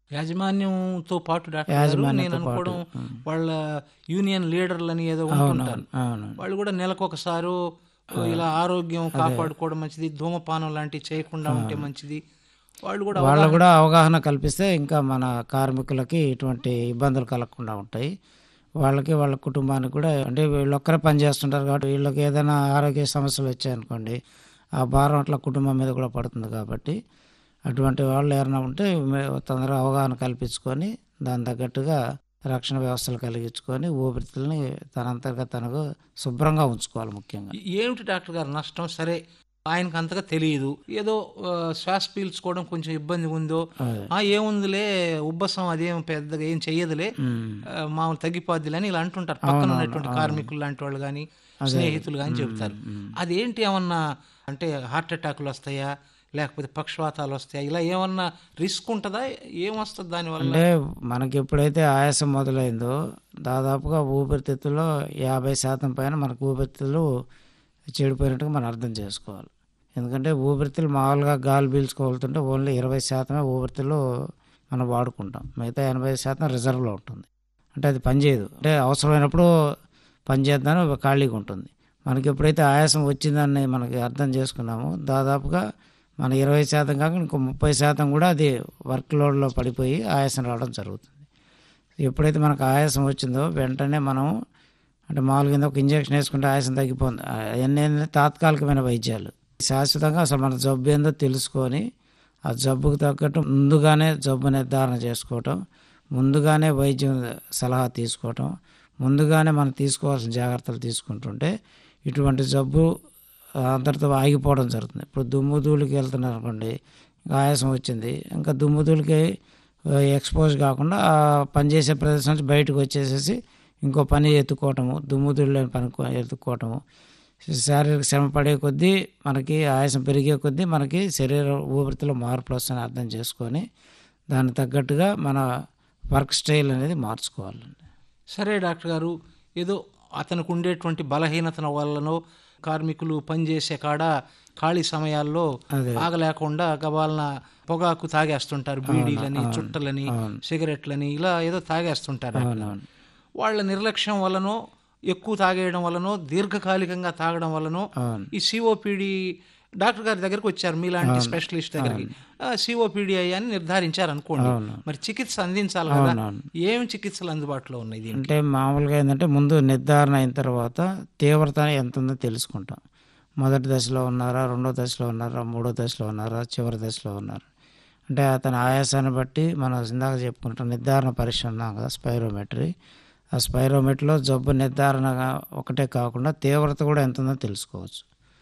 యాజమాన్యంతో పాటు డాక్టర్ గారు నేను యాజమాన్యంతో అనుకోవడం పాటు. ఉమ్. వాళ్ళ యూనియన్ లీడర్లని ఏదో అవును ఉంటుంటారు అవును వాళ్ళు కూడా నెలకు ఒకసారి ఇలా ఆరోగ్యం కాపాడుకోవడం మంచిది ధూమపానం లాంటివి చేయకుండా ఉంటే మంచిది వాళ్ళు కూడా వాళ్ళు కూడా అవగాహన కల్పిస్తే ఇంకా మన కార్మికులకి ఇటువంటి ఇబ్బందులు కలగకుండా ఉంటాయి వాళ్ళకి వాళ్ళ కుటుంబానికి కూడా అంటే వీళ్ళు ఒక్కరే పని చేస్తుంటారు కాబట్టి వీళ్ళకి ఏదైనా ఆరోగ్య సమస్యలు వచ్చాయనుకోండి ఆ భారం అట్లా కుటుంబం మీద కూడా పడుతుంది కాబట్టి అటువంటి వాళ్ళు ఎవరైనా ఉంటే మే- తొందరగా అవగాహన కల్పించుకొని దాని తగ్గట్టుగా రక్షణ వ్యవస్థలు కలిగించుకొని ఊపిరితిత్తుల్ని తనంతగా తనకు శుభ్రంగా ఉంచుకోవాలి ముఖ్యంగా ఏమిటి డాక్టర్ గారు నష్టం సరే ఆయనకు అంతగా తెలియదు ఏదో ఆ, శ్వాస పీల్చుకోవడం కొంచెం ఇబ్బంది ఉందో అదే. ఆ ఏముందిలే ఉబ్బసం అదేం పెద్దగా ఏం చెయ్యదులే ఉమ్. ఆ, మామూలు తగ్గిపోద్దిలే అని ఇలా అంటుంటారు పక్కన ఉన్నటువంటి కార్మికులు లాంటి వాళ్ళు కానీ స్నేహితులు కానీ చెబుతారు అదేంటి ఏమన్నా అంటే హార్ట్ అటాకులు వస్తాయా లేకపోతే పక్షవాతాలు వస్తాయా ఇలా ఏమన్నా రిస్క్ ఉంటుందా ఏమొస్తుంది దానివల్ల అంటే మనకి ఎప్పుడైతే ఆయాసం మొదలైందో దాదాపుగా ఊపిరితిత్తులో యాభై శాతం పైన మనకు ఊపిరితిత్తులు చెడిపోయినట్టుగా మనం అర్థం చేసుకోవాలి ఎందుకంటే ఊపిరితిత్తులు మామూలుగా గాలి పీల్చుకోవాలంటే ఓన్లీ ఇరవై శాతమే ఊపిరితిత్తులు మనం వాడుకుంటాం మిగతా ఎనభై శాతం రిజర్వ్లో ఉంటుంది అంటే అది పనిచేయదు అంటే అవసరమైనప్పుడు పనిచేద్దామని ఖాళీగా ఉంటుంది మనకి ఎప్పుడైతే ఆయాసం వచ్చిందని మనకి అర్థం చేసుకున్నామో దాదాపుగా మన ఇరవై శాతం కాక ఇంకో ముప్పై శాతం కూడా అది వర్క్ లోడ్లో పడిపోయి ఆయాసం రావడం జరుగుతుంది ఎప్పుడైతే మనకు ఆయాసం వచ్చిందో వెంటనే మనం అంటే మామూలుగా కింద ఒక ఇంజక్షన్ వేసుకుంటే ఆయాసం తగ్గిపోతుంది అవన్నీ ఏంటంటే తాత్కాలికమైన వైద్యాలు శాశ్వతంగా అసలు మన జబ్బు ఏందో తెలుసుకొని ఆ జబ్బుకు తగ్గట్టు ముందుగానే జబ్బు నిర్ధారణ చేసుకోవటం ముందుగానే వైద్యం సలహా తీసుకోవటం ముందుగానే మనం తీసుకోవాల్సిన జాగ్రత్తలు తీసుకుంటుంటే ఇటువంటి జబ్బు అందరితో ఆగిపోవడం జరుగుతుంది ఇప్పుడు దుమ్ము ధూళికి వెళ్తున్నారు అనుకోండి ఇంకా ఆయాసం వచ్చింది ఇంకా దుమ్ము ధూళికి ఎక్స్పోజ్ కాకుండా ఆ పనిచేసే ప్రదేశం నుంచి బయటకు వచ్చేసేసి ఇంకో పని ఎత్తుకోవటము దుమ్ము ధూళిలోని పని కో- ఎత్తుకోవటము శారీరక శ్రమ పడే కొద్దీ మనకి ఆయాసం పెరిగే కొద్దీ మనకి శరీర ఊపిరితిత్తులో మార్పులు వస్తాయని అర్థం చేసుకొని దానికి తగ్గట్టుగా మన వర్క్ స్టైల్ అనేది మార్చుకోవాలండి సరే డాక్టర్ గారు ఏదో అతనికి ఉండేటువంటి బలహీనతల వల్లనో కార్మికులు పనిచేసే కాడ ఖాళీ సమయాల్లో అదే. ఆగలేకుండా గబాలన పొగాకు తాగేస్తుంటారు బీడీలని చుట్టలని సిగరెట్లని ఇలా ఏదో తాగేస్తుంటారు అవునవును వాళ్ళ నిర్లక్ష్యం వలనో ఎక్కువ తాగేయడం వలనో దీర్ఘకాలికంగా తాగడం వలనో అవును ఈ సిఓపిడి డాక్టర్ గారి దగ్గరికి వచ్చారు మీలాంటి స్పెషలిస్ట్ దగ్గరికి సిఓపిడి అని నిర్ధారించారు అనుకోండి అవును. మరి చికిత్స అందించాలి కదా అవునవును ఏం చికిత్సలు అందుబాటులో ఉన్నాయి దీనికి అంటే మామూలుగా ఏంటంటే ముందు నిర్ధారణ అయిన తర్వాత తీవ్రత ఎంత ఉందో తెలుసుకుంటాం మొదటి దశలో ఉన్నారా రెండో దశలో ఉన్నారా మూడో దశలో ఉన్నారా చివరి దశలో ఉన్నారా అంటే అతని ఆయాసాన్ని బట్టి మనం ఇందాక చెప్పుకుంటాం నిర్ధారణ పరీక్ష ఉన్నాం కదా స్పైరోమెట్రీ ఆ స్పైరోమెట్రీలో జబ్బు నిర్ధారణగా ఒకటే కాకుండా తీవ్రత కూడా ఎంత ఉందో తెలుసుకోవచ్చు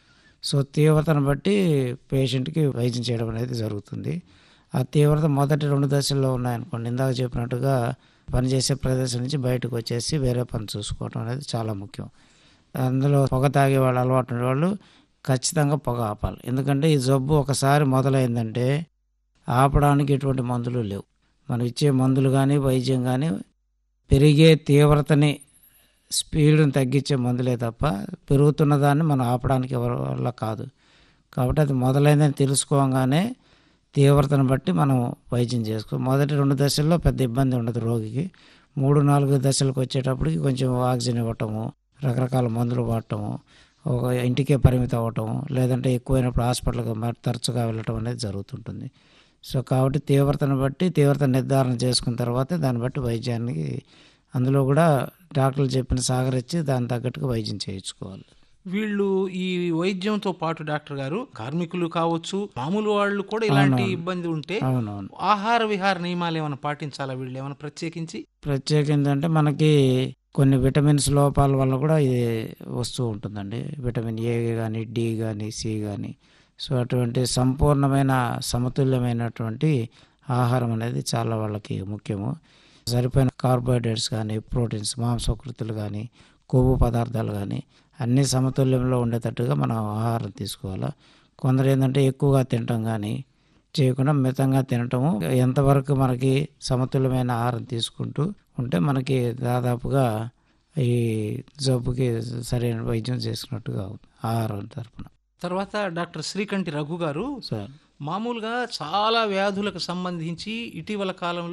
సో తీవ్రతను బట్టి పేషెంట్కి వైద్యం చేయడం అనేది జరుగుతుంది ఆ తీవ్రత మొదటి రెండు దశల్లో ఉన్నాయనుకోండి ఇందాక చెప్పినట్టుగా పనిచేసే ప్రదేశం నుంచి బయటకు వచ్చేసి వేరే పని చూసుకోవడం అనేది చాలా ముఖ్యం అందులో పొగ తాగే వాళ్ళు అలవాటు ఉన్న వాళ్ళు ఖచ్చితంగా పొగ ఆపాలి ఎందుకంటే ఈ జబ్బు ఒకసారి మొదలైందంటే ఆపడానికి ఎటువంటి మందులు లేవు మనం ఇచ్చే మందులు కానీ వైద్యం కానీ పెరిగే తీవ్రతని స్పీడ్ని తగ్గించే మందులే తప్ప పెరుగుతున్న దాన్ని మనం ఆపడానికి ఎవరి వల్ల కాదు కాబట్టి అది మొదలైందని తెలుసుకోగానే తీవ్రతను బట్టి మనం వైద్యం చేసుకో మొదటి రెండు దశల్లో పెద్ద ఇబ్బంది ఉండదు రోగికి మూడు నాలుగు దశలకు వచ్చేటప్పటికి కొంచెం ఆక్సిజన్ ఇవ్వటము రకరకాల మందులు వాడటము ఒక ఇంటికే పరిమితం అవ్వటం లేదంటే ఎక్కువైనప్పుడు హాస్పిటల్కి మరి తరచుగా వెళ్ళటం అనేది జరుగుతుంటుంది సో కాబట్టి తీవ్రతను బట్టి తీవ్రత నిర్ధారణ చేసుకున్న తర్వాత దాన్ని బట్టి వైద్యానికి అందులో కూడా డాక్టర్లు చెప్పిన సహకరించి దాని తగ్గట్టుగా వైద్యం చేయించుకోవాలి వీళ్ళు ఈ వైద్యంతో పాటు డాక్టర్ గారు కార్మికులు కావచ్చు మామూలు వాళ్ళు కూడా ఇలాంటి ఇబ్బంది ఉంటే అవునవును ఆహార విహార నియమాలు ఏమైనా పాటించాలా వీళ్ళు ఏమైనా ప్రత్యేకించి ప్రత్యేకంగా అంటే మనకి కొన్ని విటమిన్స్ లోపాల వల్ల కూడా ఇది వస్తూ ఉంటుందండి విటమిన్ ఏ కానీ డి కానీ సి కానీ సో అటువంటి సంపూర్ణమైన సమతుల్యమైనటువంటి ఆహారం అనేది చాలా వాళ్ళకి ముఖ్యము సరిపోయిన కార్బోహైడ్రేట్స్ కానీ ప్రోటీన్స్ మాంసకృతులు కానీ కొవ్వు పదార్థాలు కానీ అన్ని సమతుల్యంలో ఉండేటట్టుగా మనం ఆహారం తీసుకోవాలి కొందరు ఏంటంటే ఎక్కువగా తినటం కానీ చేయకుండా మితంగా తినటము ఎంతవరకు మనకి సమతుల్యమైన ఆహారం తీసుకుంటూ ఉంటే మనకి దాదాపుగా ఈ జబ్బుకి సరైన వైద్యం చేసుకున్నట్టుగా అవుతుంది ఆహారం తరపున తర్వాత డాక్టర్ శ్రీకంఠి రఘు గారు సార్ మామూలుగా చాలా వ్యాధులకు సంబంధించి ఇటీవల కాలంలో